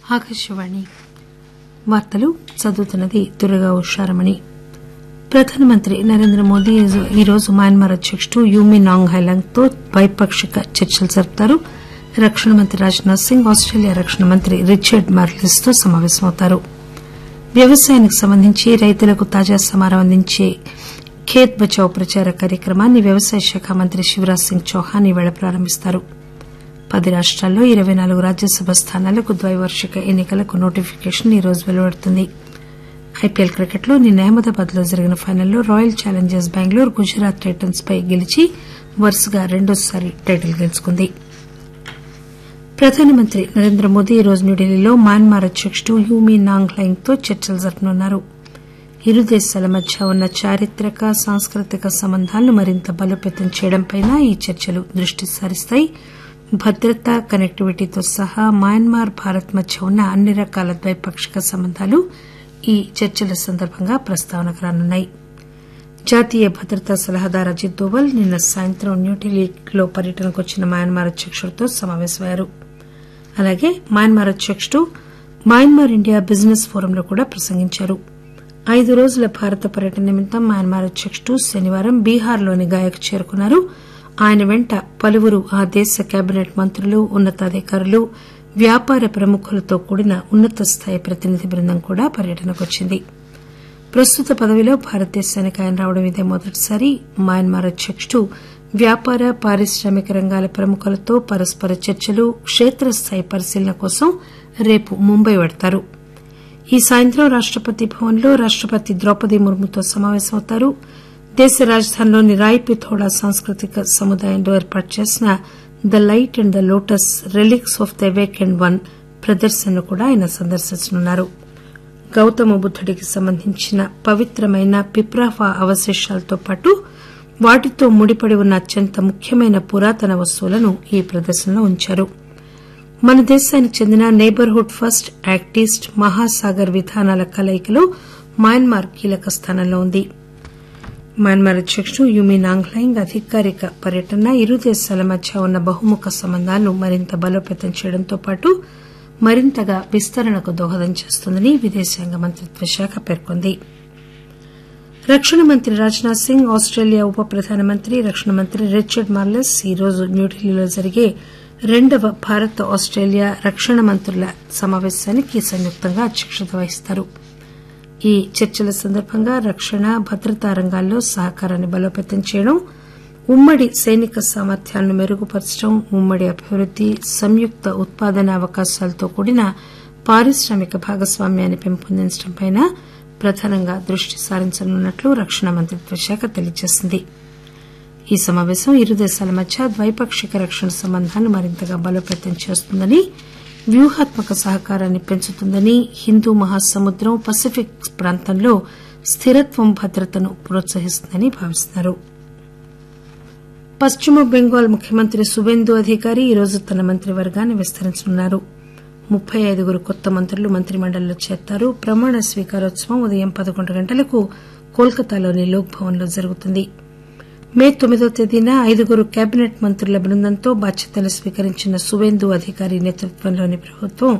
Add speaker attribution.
Speaker 1: ఆకాశవాణి వార్తలు చదువుతున్నది దుర్గా ఉషారమణి ప్రధానమంత్రి నరేంద్ర మోదీ ఈరోజు మయన్మార్ అధ్యకుడు యూమిన్ ఆంగ్ హైలాంగ్ తో ద్వైపాక్షిక చర్చలు జరుపుతారు రక్షణ మంత్రి రాజ్ నాథ్ సింగ్ ఆస్టేలియా రక్షణ మంత్రి రిచర్డ్ మార్లిస్ తో సమాపేశమవుతారు వ్యవసాయానికి సంబంధించి రైతులకు తాజా సమాచారం అందించే ఖేత్ బచావ్ ప్రచార కార్యక్రమాన్ని వ్యవసాయ శాఖ మంత్రి శివరాజ్ సింగ్ చౌహాన్ ఈరోజు ప్రారంభిస్తారు పది రాష్టాల్లో ఇరవై నాలుగు రాజ్యసభ స్థానాలకు ద్వైవార్షిక ఎన్ని కలకు నోటిఫికేషన్ ఈరోజు వెలువడుతుంది ఐపీఎల్ క్రికెట్లో నిన్న అహ్మదాబాద్ లో జరిగిన ఫైనల్లో Royal Challengers Bengaluru Gujarat Titans పై గెలిచి వరుసగా రెండోసారి టైటిల్ గెలుచుకుంది ప్రధానమంత్రి నరేంద్ర మోదీ ఈరోజు న్యూఢిల్లీలో మయన్మార్ అధ్యకుడు యూమీ నాంగ్ లైంగ్ తో చర్చలు జరపనున్నారు ఇరు దేశాల మధ్య ఉన్న చారిత్రక సాంస్కృతిక సంబంధాలను మరింత బలోపేతం చేయడంపై ఈ చర్చలు దృష్టి సారిస్తాయి భద్రత కనెక్టివిటీతో సహా మయన్మార్ భారత్ మధ్య ఉన్న అన్ని రకాల ద్వైపాక్షిక సంబంధాలు ఈ చర్చల సందర్భంగా ప్రస్తావనకు రానున్నాయి జాతీయ భద్రతా సలహాదారు అజిత్ దోవల్ నిన్న సాయంత్రం న్యూఢిల్లీలో పర్యటనకు వచ్చిన మయన్మార్ అధ్యకుడితో సమాపేశమయ్యారు అలాగే మయన్మార్ అధ్యకుడు మయన్మార్ ఇండియా బిజినెస్ ఫోరంలో కూడా ప్రసంగించారు ఐదు రోజుల భారత పర్యటన నిమిత్తం మయన్మార్ అధ్యకుడు శనివారం బీహార్లోని గయాకు చేరుకున్నారు ఆయన వెంట పలువురు ఆ దేశ కేబినెట్ మంత్రులు ఉన్నతాధికారులు వ్యాపార ప్రముఖులతో కూడిన ఉన్నత స్థాయి ప్రతినిధి బృందం కూడా పర్యటనకు వచ్చింది ప్రస్తుత పదవిలో భారతదేశానికి ఆయన రావడం ఇదే మొదటిసారి మయన్మార్ అధ్యకుడు వ్యాపార పారిశ్రామిక రంగాల ప్రముఖులతో పరస్పర చర్చలు కేత్రస్థాయి పరిశీలన కోసం రేపు ముంబై పెడతారు ఈ సాయంత్రం రాష్టపతి భవన్లో రాష్టపతి ద్రౌపది ముర్ముతో సమాపేశమవుతారు దేశ రాజధానిలోని రాయ్ పిథోడా సాంస్కృతిక సముదాయంలో ఏర్పాటు చేసిన the light and the lotus relics of the awakened one ప్రదర్శనను కూడా ఆయన సందర్శించనున్నారు గౌతమ బుద్దుడికి సంబంధించిన పవిత్రమైన పిప్రాఫా అవశేషాలతో పాటు వాటితో ముడిపడి ఉన్న అత్యంత ముఖ్యమైన పురాతన వస్తువులను ఈ ప్రదర్శనలో ఉంచారు మన దేశానికి చెందిన neighbourhood first act east Mahasagar విధానాల కలయికలో మయన్మార్ కీలక స్థానంలో ఉంది మయన్మార్ అధ్యకుడు యూమీ నాంగ్లైంగ్ అధికారిక పర్యటన ఇరు దేశాల మధ్య ఉన్న బహుముఖ సంబంధాలను మరింత బలోపేతం చేయడంతో పాటు మరింతగా విస్తరణకు దోహదం చేస్తుందని విదేశాంగ మంత్రిత్వ శాఖ పేర్కొంది రక్షణ మంత్రి రాజ్ నాథ్ సింగ్ ఆస్టేలియా ఉప ప్రధానమంత్రి రక్షణ మంత్రి రిచర్డ్ మార్లెస్ ఈరోజు న్యూఢిల్లీలో జరిగే రెండవ భారత్ ఆస్టేలియా రక్షణ మంత్రుల సమాపేశానికి సంయుక్తంగా అధ్యక్షత వహిస్తారు ఈ చర్చల సందర్భంగా రక్షణ భద్రతా రంగాల్లో సహకారాన్ని బలోపేతం చేయడం ఉమ్మడి సైనిక సామర్థ్యాలను మెరుగుపరచడం ఉమ్మడి అభివృద్ది సంయుక్త ఉత్పాదన అవకాశాలతో కూడిన పారిశ్రామిక భాగస్వామ్యాన్ని పెంపొందించడంపై ప్రధానంగా దృష్టి సారించనున్నట్లు రక్షణ మంత్రిత్వ శాఖ తెలియజేసింది ఈ సమాపేశం ఇరు దేశాల మధ్య ద్వైపాక్షిక రక్షణ సంబంధాలను మరింతగా బలోపేతం చేస్తుందని వ్యూహాత్మక సహకారాన్ని పెంచుతుందని హిందూ మహాసముద్రం పసిఫిక్ ప్రాంతంలో స్థిరత్వం భద్రతను ప్రోత్సహిస్తుందని భావిస్తున్నారు పశ్చిమ బెంగాల్ ముఖ్యమంత్రి సువేందు అధికారి ఈరోజు తన మంత్రివర్గాన్ని విస్తరించనున్నారు ముప్పై ఐదుగురు కొత్త మంత్రులు మంత్రిమండలిలో చేరతారు ప్రమాణ స్వీకారోత్సవం ఉదయం పదకొండు గంటలకు కోల్కతాలోని లోక్ భవన్ లో జరుగుతుంది మే తొమ్మిదో తేదీన ఐదుగురు కేబినెట్ మంత్రుల బృందంతో బాధ్యతలు స్వీకరించిన సువేందు అధికారి నేతృత్వంలోని ప్రభుత్వం